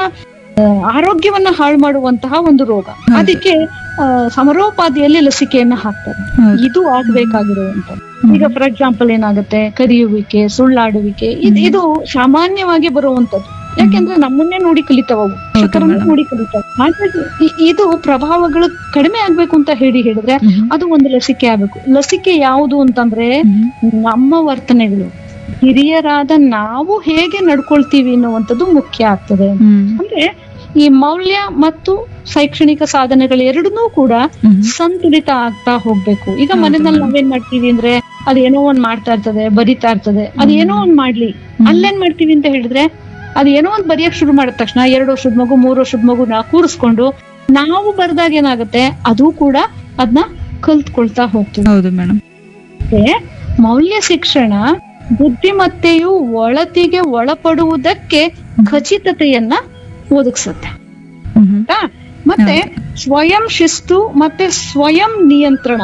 ಆ, ಆರೋಗ್ಯವನ್ನ ಹಾಳು ಮಾಡುವಂತಹ ಒಂದು ರೋಗ ಅದಕ್ಕೆ ಆ, ಸಮರೋಪಾದಿಯಲ್ಲಿ ಲಸಿಕೆಯನ್ನ ಹಾಕ್ತಾರೆ ಹೌದು. ಇದು ಆಗ್ಬೇಕಾಗಿರುವಂತ ಈಗ ಫಾರ್ ಎಕ್ಸಾಂಪಲ್ ಏನಾಗುತ್ತೆ ಕರಿಯುವಿಕೆ ಸುಳ್ಳಾಡುವಿಕೆ ಇದ್- ಇದು ಸಾಮಾನ್ಯವಾಗಿ ಬರುವಂತದ್ದು ಯಾಕೆಂದ್ರೆ ನಮ್ಮನ್ನೇ ನೋಡಿ ಕಲಿತಾವ ಅವು ಶಿಕ್ಷಕರನ್ನು ನೋಡಿ ಕಲಿತಾವ ಹಾಗಾಗಿ ಇ- ಇದು ಪ್ರಭಾವಗಳು ಕಡಿಮೆ ಆಗ್ಬೇಕು ಅಂತ ಹೇಳಿ ಹೇಳಿದ್ರೆ ಹ್ಮ್. ಅದು ಒಂದು ಲಸಿಕೆ ಆಗ್ಬೇಕು ಲಸಿಕೆ ಯಾವುದು ಅಂತಂದ್ರೆ ಹ್ಮ್. ನಮ್ಮ ವರ್ತನೆಗಳು ಹಿರಿಯರಾದ ನಾವು ಹೇಗೆ ನಡ್ಕೊಳ್ತೀವಿ ಅನ್ನುವಂಥದ್ದು ಮುಖ್ಯ ಆಗ್ತದೆ ಹ್ಮ್. ಅಂದ್ರೆ ಈ ಮೌಲ್ಯ ಮತ್ತು ಶೈಕ್ಷಣಿಕ ಸಾಧನೆಗಳು ಎರಡನ್ನೂ ಕೂಡ ಹ್ಮ್. ಸಂತುಲಿತ ಆಗ್ತಾ ಹೋಗ್ಬೇಕು ಈಗ ಹೌದು ಮನೆಯಲ್ಲಿ madam. ನಾವೇನ್ ಮಾಡ್ತೀವಿ ಅಂದ್ರೆ ಅದೇನೋ ಒಂದ್ ಮಾಡ್ತಾ ಇರ್ತದೆ ಬರಿತಾ ಇರ್ತದೆ ಅದೇನೋ ಒಂದ್ ಮಾಡ್ಲಿ ಅಲ್ಲೇನ್ ಮಾಡ್ತೀವಿ ಅಂತ ಹೇಳಿದ್ರೆ ಅದ್ ಏನೋ ಒಂದ್ ಬರೆಯಕ್ ಶುರು ಮಾಡಿದ ತಕ್ಷಣ ಎರಡು ವರ್ಷದ ಮಗು ಮೂರು ವರ್ಷದ ಮಗುನ ಕೂರಿಸ್ಕೊಂಡು ನಾವು ಬರ್ದಾಗ ಏನಾಗುತ್ತೆ ಅದು ಕೂಡ ಅದನ್ನ ಕಲ್ತ್ಕೊಳ್ತಾ ಹೋಗ್ತೀವಿ ಹೌದು ಮೇಡಮ್ ಮತ್ತೆ ಮೌಲ್ಯ ಶಿಕ್ಷಣ ಬುದ್ಧಿಮತ್ತೆಯು ಒಳತಿಗೆ ಒಳಪಡುವುದಕ್ಕೆ ಖಚಿತತೆಯನ್ನ ಒದಗಿಸುತ್ತೆ ಆಯ್ತಾ? ಮತ್ತೆ ಸ್ವಯಂ ಶಿಸ್ತು ಮತ್ತೆ ಸ್ವಯಂ ನಿಯಂತ್ರಣ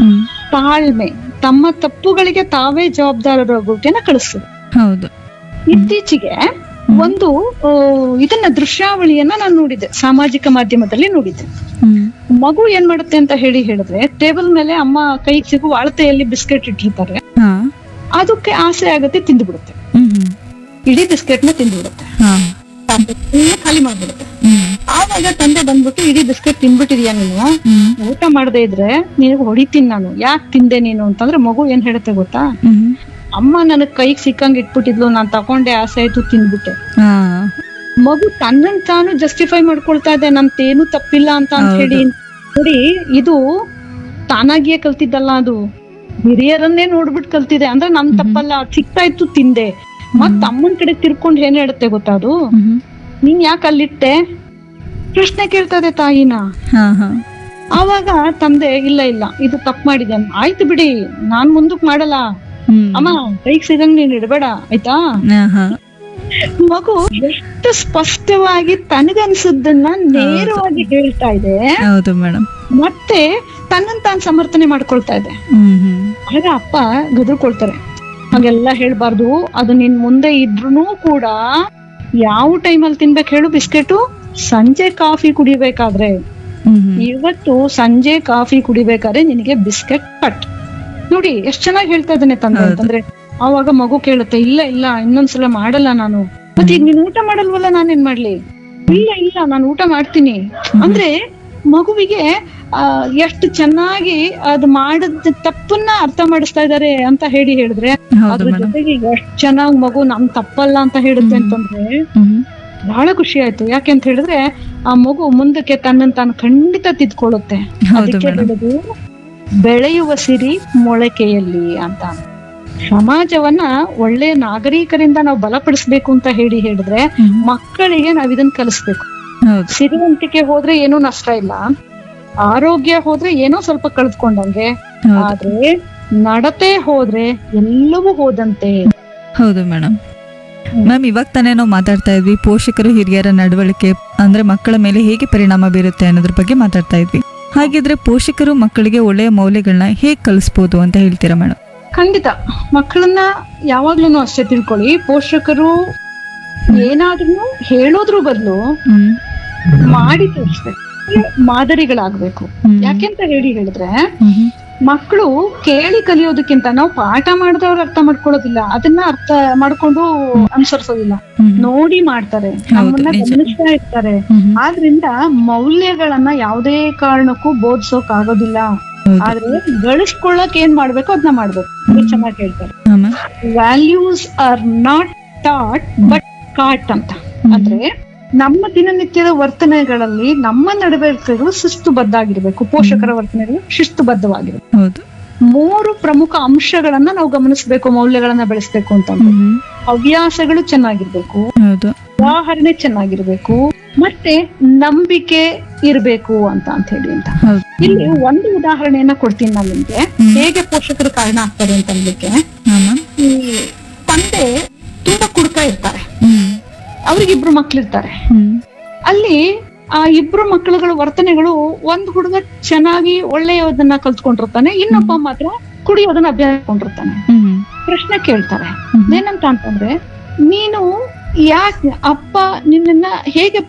ತಾಳ್ಮೆ ತಮ್ಮ ತಪ್ಪುಗಳಿಗೆ ತಾವೇ ಜವಾಬ್ದಾರರಾಗುವಿಕೆನ ಕಳಿಸ್ತದೆ ಹೌದು ಇತ್ತೀಚೆಗೆ ಒಂದು ಆ, ಇದನ್ನ ದೃಶ್ಯಾವಳಿಯನ್ನ ನಾನು ನೋಡಿದ್ದೆ ಸಾಮಾಜಿಕ ಮಾಧ್ಯಮದಲ್ಲಿ ನೋಡಿದ್ದೆ ಹ್ಮ್. ಮಗು ಏನ್ ಮಾಡುತ್ತೆ ಅಂತ ಹೇಳಿ ಹೇಳಿದ್ರೆ ಟೇಬಲ್ ಮೇಲೆ ಅಮ್ಮ ಕೈ ಸಿಗುವ ಅಳತೆಯಲ್ಲಿ ಬಿಸ್ಕೆಟ್ ಇಟ್ಟಿರ್ತಾರೆ ಹಾ ಅದಕ್ಕೆ ಆಸೆ ಆಗುತ್ತೆ ತಿಂದ್ಬಿಡುತ್ತೆ ಹ್ಮ್ ಹ್ಮ್. ಇಡೀ ಬಿಸ್ಕೆಟ್ ನ ತಿಂದ್ಬಿಡುತ್ತೆ ಹಾ ಇನ್ನು ಖಾಲಿ ಮಾಡ್ಬಿಡುತ್ತೆ ಹ್ಮ್. ಆವಾಗ ತಂದೆ ಬಂದ್ಬಿಟ್ಟು ಇಡೀ ಬಿಸ್ಕೆಟ್ ತಿನ್ಬಿಟ್ಟಿದ್ಯಾ ನೀನು ಹ್ಮ್. ಊಟ ಮಾಡದೇ ಇದ್ರೆ ನಿನಗೆ ಹೊಡಿತೀನಿ ನಾನು ಯಾಕೆ ತಿಂದೆ ನೀನು ಅಂತಂದ್ರೆ ಮಗು ಏನ್ ಹೇಳುತ್ತೆ ಗೊತ್ತಾ ಹ್ಮ್. ಅಮ್ಮ ನನಗ್ ಕೈಗೆ ಸಿಕ್ಕಂಗ್ ಇಟ್ಬಿಟ್ಟಿದ್ಲು ನಾನ್ ತಕೊಂಡೆ ಆಸೆ ಆಯ್ತು ತಿಂದ್ಬಿಟ್ಟೆ ಹಾ ಮಗು ತನ್ನನ್ ತಾನು ಜಸ್ಟಿಫೈ ಮಾಡ್ಕೊಳ್ತಾ ಇದೆ ನಂತೇನು ತಪ್ಪಿಲ್ಲ ಅಂತ ಅಂತ ಹೇಳಿ ನೋಡಿ ಇದು ತಾನಾಗಿಯೇ ಕಲ್ತಿದ್ದಲ್ಲ ಅದು ಹಿರಿಯರನ್ನೇ ನೋಡ್ಬಿಟ್ಟು ಕಲ್ತಿದೆ ಅಂದ್ರೆ ನಮ್ ತಪ್ಪಲ್ಲ ಅದ್ ಸಿಗ್ತಾ ಇತ್ತು ತಿಂದೆ ಮತ್ ಅಮ್ಮನ್ ಕಡೆ ತಿರ್ಕೊಂಡ್ ಏನ್ ಹೇಳುತ್ತೆ ಗೊತ್ತಾ ಅದು ಹ್ಮ್. ನೀನ್ ಯಾಕೆ ಅಲ್ಲಿಟ್ಟೆ ಪ್ರಶ್ನೆ ಕೇಳ್ತಾ ಇದೆ ತಾಯಿನ ಹಾ ಹಾ ಆವಾಗ ತಂದೆ ಇಲ್ಲ ಇಲ್ಲ ಇದು ತಪ್ಪು ಮಾಡಿದೆ ಆಯ್ತು ಬಿಡಿ ನಾನ್ ಮುಂದಕ್ ಮಾಡಲ್ಲ ಹ್ಮ್. ಅಮ್ಮ ಕೈಗ್ ಸಿಗಂಗ್ ನೀನ್ ಇಡಬೇಡ ಆಯ್ತಾ ಹಾ ಹಾ ಮಗು ಎಷ್ಟು ಸ್ಪಷ್ಟವಾಗಿ ತನಗನ್ಸದ್ದನ್ನ ನೇರವಾಗಿ ಹೇಳ್ತಾ ಇದೆ ಹೌದು ಮೇಡಮ್ ಮತ್ತೆ ತನ್ನನ್ ತಾನ್ ಸಮರ್ಥನೆ ಮಾಡ್ಕೊಳ್ತಾ ಇದೆ ಹ್ಮ್ ಹ್ಮ್ ಆಗ ಅಪ್ಪ ಗದರ್ಕೊಳ್ತಾರೆ ಹಾಗೆಲ್ಲ ಹೇಳ್ಬಾರ್ದು ಅದು ನಿನ್ ಮುಂದೆ ಇದ್ರೂನು ಕೂಡ ಯಾವ ಟೈಮಲ್ಲಿ ತಿನ್ಬೇಕು ಹೇಳು ಬಿಸ್ಕೆಟು ಸಂಜೆ ಕಾಫಿ ಕುಡಿಬೇಕಾದ್ರೆ ಹ್ಮ್ ಹ್ಮ್. ಇವತ್ತು ಸಂಜೆ ಕಾಫಿ ಕುಡಿಬೇಕಾದ್ರೆ ನಿನಗೆ ಬಿಸ್ಕೆಟ್ ಕಟ್ ನೋಡಿ ಎಷ್ಟ್ ಚೆನ್ನಾಗಿ ಹೇಳ್ತಾ ಇದ್ದಾನೆ ತಂದೆ ಹೌದು. ಅಂತಂದ್ರೆ ಆವಾಗ ಮಗು ಕೇಳುತ್ತೆ ಇಲ್ಲ ಇಲ್ಲ ಇನ್ನೊಂದ್ಸಲ ಮಾಡಲ್ಲ ನಾನು ಮತ್ತೆ ಈಗ ನೀನ್ ಊಟ ಮಾಡಲ್ವಲ್ಲ ನಾನೇನ್ ಮಾಡ್ಲಿ ಇಲ್ಲ ಇಲ್ಲ ನಾನು ಊಟ ಮಾಡ್ತೀನಿ ಅಂದ್ರೆ ಮಗುವಿಗೆ ಆ, ಎಷ್ಟು ಚೆನ್ನಾಗಿ ಅದ್ ಮಾಡದ ತಪ್ಪನ್ನ ಅರ್ಥ ಮಾಡಿಸ್ತಾ ಇದಾರೆ ಅಂತ ಹೇಳಿ ಹೇಳಿದ್ರೆ ಹೌದು ಅದ್ರ ಮೇಡಮ್ ಜೊತೆಗೆ ಎಷ್ಟ್ ಚೆನ್ನಾಗ್ ಮಗು ನಮ್ ತಪ್ಪಲ್ಲ ಅಂತ ಹೇಳುತ್ತೆ ಅಂತಂದ್ರೆ ಹ್ಮ್ ಬಹಳ ಖುಷಿ ಆಯ್ತು ಯಾಕೆ ಅಂತ ಹೇಳಿದ್ರೆ ಆ ಮಗು ಮುಂದಕ್ಕೆ ತನ್ನನ್ನು ತಾನು ಖಂಡಿತ ತಿದ್ಕೊಳ್ಳುತ್ತೆ ಹೌದು ಅದಕ್ಕೆ ಮೇಡಮ್ ಹೇಳುದು ಬೆಳೆಯುವ ಸಿರಿ ಮೊಳಕೆಯಲ್ಲಿ ಅಂತ ಸಮಾಜವನ್ನ ಒಳ್ಳೆ ನಾಗರಿಕರಿಂದ ನಾವು ಬಲಪಡಿಸ್ಬೇಕು ಅಂತ ಹೇಳಿ ಹೇಳಿದ್ರೆ ಹ್ಮ್. ಮಕ್ಕಳಿಗೆ ನಾವ್ ಇದನ್ನ ಕಲಿಸ್ಬೇಕು ಹೌದು ಸಿರಿವಂತಿಕೆ ಹೋದ್ರೆ ಏನೂ ನಷ್ಟ ಇಲ್ಲ ಆರೋಗ್ಯ ಹೋದ್ರೆ ಏನೋ ಸ್ವಲ್ಪ ಕಳೆದುಕೊಂಡಂಗೆ ಹೌದು ಆದ್ರೆ ನಡತೆ ಹೋದ್ರೆ ಎಲ್ಲವೂ ಹೋದಂತೆ ಹೌದು ಮೇಡಮ್ ಮ್ಯಾಮ್ ಇವಾಗ ತಾನೇ ನಾವು ಮಾತಾಡ್ತಾ ಇದ್ವಿ ಪೋಷಕರು ಹಿರಿಯರ ನಡವಳಿಕೆ ಅಂದ್ರೆ ಮಕ್ಕಳ ಮೇಲೆ ಹೇಗೆ ಪರಿಣಾಮ ಬೀರುತ್ತೆ ಅನ್ನೋದ್ರ ಬಗ್ಗೆ ಮಾತಾಡ್ತಾ ಇದ್ವಿ ಹಾಗಿದ್ರೆ ಪೋಷಕರು ಮಕ್ಕಳಿಗೆ ಒಳ್ಳೆಯ ಮೌಲ್ಯಗಳನ್ನ ಹೇಗೆ ಕಲಿಸ್ಬೋದು ಅಂತ ಹೇಳ್ತೀರಾ ಮೇಡಮ್ ಖಂಡಿತ ಮಕ್ಕಳನ್ನ ಯಾವಾಗ್ಲೂ ಅಷ್ಟೇ ತಿಳ್ಕೊಳ್ಳಿ ಪೋಷಕರು ಏನಾದ್ರೂ ಹೇಳೋದ್ರ ಬದಲು ಹ್ಮ್ ಮಾಡಿ ತೋರಿಸ್ಬೇಕು ಮಾದರಿಗಳಾಗ್ಬೇಕು ಹ್ಮ್. ಯಾಕೆಂತ ಹೇಳಿ ಹೇಳಿದ್ರೆ ಹ್ಮ್ ಹ್ಮ್. ಮಕ್ಕಳು ಕೇಳಿ ಕಲಿಯೋದಕ್ಕಿಂತ ನಾವು ಪಾಠ ಮಾಡಿದವ್ರು ಅರ್ಥ ಮಾಡ್ಕೊಳ್ಳೋದಿಲ್ಲ ಅದನ್ನ ಅರ್ಥ ಮಾಡ್ಕೊಂಡು ಅನುಸರಿಸೋದಿಲ್ಲ ಹ್ಮ್. ನೋಡಿ ಮಾಡ್ತಾರೆ ನಮ್ಮನ್ನ ನಿಜ. ಗಮನಿಸ್ತಾ ಇರ್ತಾರೆ ಹ್ಮ್ ಹ್ಮ್. ಆದ್ರಿಂದ ಮೌಲ್ಯಗಳನ್ನ ಯಾವುದೇ ಕಾರಣಕ್ಕೂ ಬೋಧಿಸೋಕ್ ಆಗೋದಿಲ್ಲ ಹೌದು. ಆದ್ರೆ ಗಳಿಸ್ಕೊಳ್ಳಕ್ ಏನ್ ಮಾಡ್ಬೇಕು ಅದನ್ನ ಮಾಡ್ಬೇಕು ಇದು ಚೆನ್ನಾಗಿ ಹೇಳ್ತಾರೆ ಹಾ, ma'am. Values are not taught but caught ಅಂತ ಅಂದ್ರೆ ನಮ್ಮ ದಿನನಿತ್ಯದ ವರ್ತನೆಗಳಲ್ಲಿ ನಮ್ಮ ನಡವಳಿಕೆಗಳು ಶಿಸ್ತುಬದ್ಧಾಗಿರ್ಬೇಕು ಪೋಷಕರ ವರ್ತನೆಗಳು ಶಿಸ್ತುಬದ್ಧವಾಗಿರ್ಬೇಕು ಹೌದು ಮೂರು ಪ್ರಮುಖ ಅಂಶಗಳನ್ನ ನಾವು ಗಮನಿಸಬೇಕು ಮೌಲ್ಯಗಳನ್ನ ಬೆಳೆಸ್ಬೇಕು ಅಂತಂದ್ರೆ ಹ್ಮ್ ಹ್ಮ್. ಹವ್ಯಾಸಗಳು ಚೆನ್ನಾಗಿರ್ಬೇಕು ಹೌದು ಉದಾಹರಣೆ ಚೆನ್ನಾಗಿರ್ಬೇಕು ಮತ್ತೆ ನಂಬಿಕೆ ಇರ್ಬೇಕು ಅಂತ ಅಂತ ಹೇಳಿ ಅಂತ ಹೌದು ಇಲ್ಲಿ ಒಂದು ಉದಾಹರಣೆಯನ್ನ ಕೊಡ್ತೀನಿ ನಾನು ನಿಮ್ಗೆ ಹ್ಮ್. ಹೇಗೆ ಪೋಷಕರು ಕಾರಣ ಆಗ್ತಾರೆ ಅಂತ ಅನ್ಲಿಕ್ಕೆ ಹಾ, ma'am. ಈ ತಂದೆ ತುಂಬಾ ಕುಡ್ಕ ಇರ್ತಾರೆ ಹ್ಮ್ ಅವ್ರಿಗಿಬ್ರು ಮಕ್ಳಿರ್ತಾರೆ ಹ್ಮ್ ಅಲ್ಲಿ ಆ ಇಬ್ರು ಮಕ್ಕಳುಗಳ ವರ್ತನೆಗಳು ಒಂದ್ ಹುಡುಗ ಚೆನ್ನಾಗಿ ಒಳ್ಳೆಯದನ್ನ ಕಲ್ತ್ಕೊಂಡಿರ್ತಾನೆ ಇನ್ನೊಬ್ಬ ಮಾತ್ರ ಕುಡಿಯೋದನ್ನ ಅಭ್ಯಾಸ ಕೊಂಡಿರ್ತಾನೆ ಹ್ಮ್ ಪ್ರಶ್ನೆ ಕೇಳ್ತಾರೆ ಹ್ಮ್. ಏನಂತ ಅಂತಂದ್ರೆ ನೀನು ಯಾಕೆ ಅಪ್ಪ ನಿನ್ನನ್ನ ಹೇಗೆ